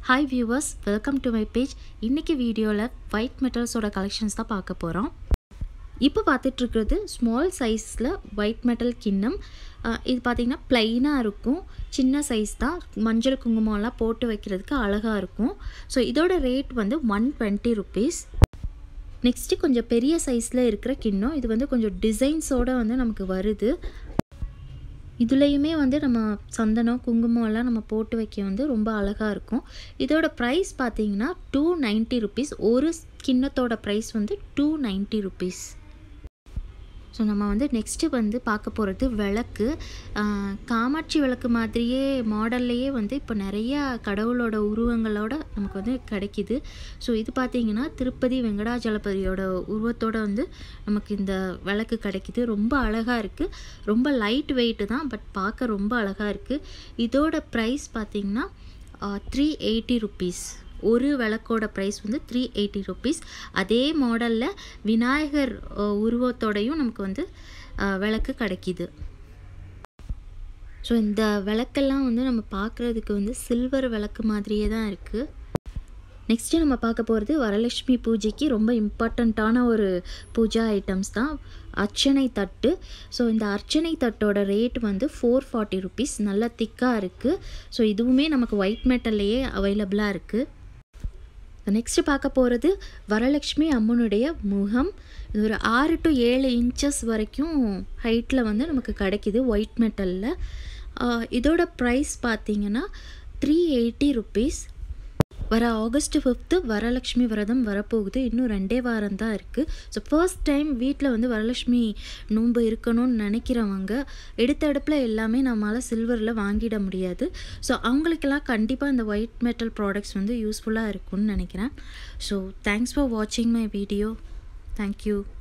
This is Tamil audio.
hi viewers welcome to my page இன்றைக்கி வீடியோவில் ஒயிட் மெட்டல்ஸோட கலெக்ஷன்ஸ் தான் பார்க்க போகிறோம் இப்போ பார்த்துட்ருக்கிறது ஸ்மால் சைஸில் ஒயிட் மெட்டல் கிண்ணம் அஹ் இது பார்த்திங்கன்னா ப்ளைனாக இருக்கும் சின்ன சைஸ் தான் மஞ்சள் குங்குமம்லாம் போட்டு வைக்கிறதுக்கு அழகாக இருக்கும் ஸோ இதோட ரேட் வந்து ஒன் டுவெண்ட்டி ருபீஸ் நெக்ஸ்ட்டு கொஞ்சம் பெரிய சைஸில் இருக்கிற கிண்ணம் இது வந்து கொஞ்சம் டிசைன்ஸோடு வந்து நமக்கு வருது இதுலேயுமே வந்து நம்ம சந்தனம் குங்குமம் எல்லாம் நம்ம போட்டு வைக்க வந்து ரொம்ப அழகாக இருக்கும் இதோட ப்ரைஸ் பார்த்தீங்கன்னா டூ நைன்ட்டி ருபீஸ் ஒரு கிண்ணத்தோட ப்ரைஸ் வந்து டூ நைன்ட்டி ருபீஸ் ஸோ நம்ம வந்து நெக்ஸ்ட்டு வந்து பார்க்க போகிறது விளக்கு ஆஹ் காமாட்சி விளக்கு மாதிரியே மாடல்லையே வந்து இப்போ நிறையா கடவுளோட உருவங்களோட நமக்கு வந்து கிடைக்கிது ஸோ இது பார்த்திங்கன்னா திருப்பதி வெங்கடாஜலபதியோட உருவத்தோட வந்து நமக்கு இந்த விளக்கு கிடைக்கிது ரொம்ப அழகாக இருக்குது ரொம்ப லைட் வெயிட்டு தான் பட் பார்க்க ரொம்ப அழகாக இருக்குது இதோட ப்ரைஸ் பார்த்திங்கன்னா த்ரீ எயிட்டி ருபீஸ் ஒரு விளக்கோட ப்ரைஸ் வந்து த்ரீ எயிட்டி ருபீஸ் அதே மாடலில் விநாயகர் அஹ், உருவத்தோடையும் நமக்கு வந்து அஹ், விளக்கு கிடைக்கிது ஸோ இந்த விளக்கெல்லாம் வந்து நம்ம பார்க்குறதுக்கு வந்து சில்வர் விளக்கு மாதிரியே தான் இருக்குது நெக்ஸ்ட்டு நம்ம பார்க்க போகிறது வரலட்சுமி பூஜைக்கு ரொம்ப இம்பார்ட்டண்ட்டான ஒரு பூஜா ஐட்டம்ஸ் தான் அர்ச்சனை தட்டு ஸோ இந்த அர்ச்சனை தட்டோட ரேட் வந்து ஃபோர் ஃபார்ட்டி ருபீஸ் நல்லா திக்காக இருக்குது ஸோ இதுவுமே நமக்கு ஒயிட் மெட்டல்லையே அவைலபிளாக இருக்குது நெக்ஸ்ட்டு பார்க்க போகிறது வரலட்சுமி அம்மனுடைய முகம் இது ஒரு ஆறு டு ஏழு இன்ச்சஸ் வரைக்கும் ஹைட்டில் வந்து நமக்கு கிடைக்கிது ஒயிட் மெட்டலில் இதோட ப்ரைஸ் பார்த்தீங்கன்னா த்ரீ எயிட்டி ருபீஸ் வர ஆகஸ்ட் ஃபிஃப்த்து வரலட்சுமி விரதம் வரப்போகுது இன்னும் ரெண்டே வாரம் தான் இருக்குது ஸோ ஃபர்ஸ்ட் டைம் வீட்டில் வந்து வரலட்சுமி நோன்பு இருக்கணும்னு நினைக்கிறவங்க எடுத்த அடுப்பில் எல்லாமே நம்மளால் சில்வரில் வாங்கிட முடியாது ஸோ அவங்களுக்கெல்லாம் கண்டிப்பாக இந்த ஒயிட் மெட்டல் ப்ராடக்ட்ஸ் வந்து யூஸ்ஃபுல்லாக இருக்கும்னு நினைக்கிறேன் ஸோ தேங்க்ஸ் ஃபார் வாட்சிங் மை வீடியோ தேங்க்யூ